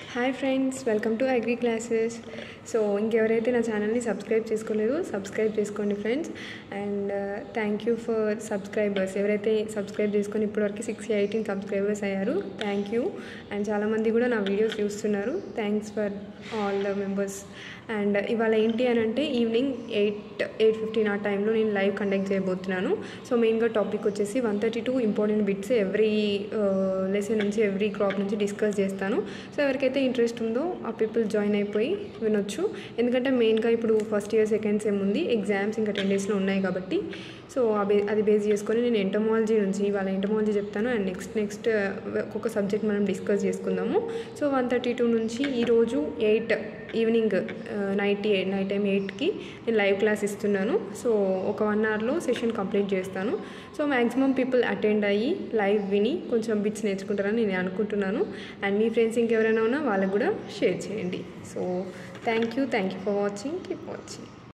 hi friends welcome to agri classes so ఇంకెవరైతే నా ఛానల్ని సబ్స్క్రైబ్ చేసుకోలేదు సబ్స్క్రైబ్ చేసుకోండి friends and thank you for subscribers ఎవరైతే సబ్స్క్రైబ్ చేసుకొని ఇప్పటివరకు సిక్స్ ఎయిటీన్ సబ్స్క్రైబర్స్ అయ్యారు థ్యాంక్ యూ అండ్ చాలామంది కూడా నా వీడియోస్ చూస్తున్నారు thanks for all the members and ఇవాళ ఏంటి అని అంటే ఈవినింగ్ ఎయిట్ ఎయిట్ ఫిఫ్టీన్ ఆ టైంలో నేను లైవ్ కండక్ట్ చేయబోతున్నాను సో మెయిన్గా టాపిక్ వచ్చేసి one thirty two important bits every lesson నుంచి ఎవ్రీ క్రాప్ నుంచి డిస్కస్ చేస్తాను సో ఎవరికైతే ఇంట్రెస్ట్ ఉందో ఆ పీపుల్ జాయిన్ అయిపోయి వినొచ్చు ఎందుకంటే మెయిన్గా ఇప్పుడు ఫస్ట్ ఇయర్ సెకండ్ సెమ్ ఉంది ఎగ్జామ్స్ ఇంకా టెన్ డేస్లో ఉన్నాయి కాబట్టి సో అవి అది బేస్ చేసుకొని నేను ఎంటమాలజీ నుంచి ఇవాళ ఎంటమాలజీ చెప్తాను అండ్ నెక్స్ట్ నెక్స్ట్ ఒక్కొక్క సబ్జెక్ట్ మనం డిస్కస్ చేసుకుందాము సో వన్ థర్టీ టూ నుంచి ఈరోజు eight evening night eight night time ఎయిట్కి నేను లైవ్ క్లాస్ ఇస్తున్నాను సో ఒక వన్ అవర్లో సెషన్ కంప్లీట్ చేస్తాను సో మ్యాక్సిమం పీపుల్ అటెండ్ అయ్యి లైవ్ విని కొంచెం బిట్స్ నేర్చుకుంటారని నేను అనుకుంటున్నాను అండ్ మీ ఫ్రెండ్స్ ఇంకెవరైనా ఉన్నా వాళ్ళకు కూడా షేర్ చేయండి so thank you thank you for watching keep watching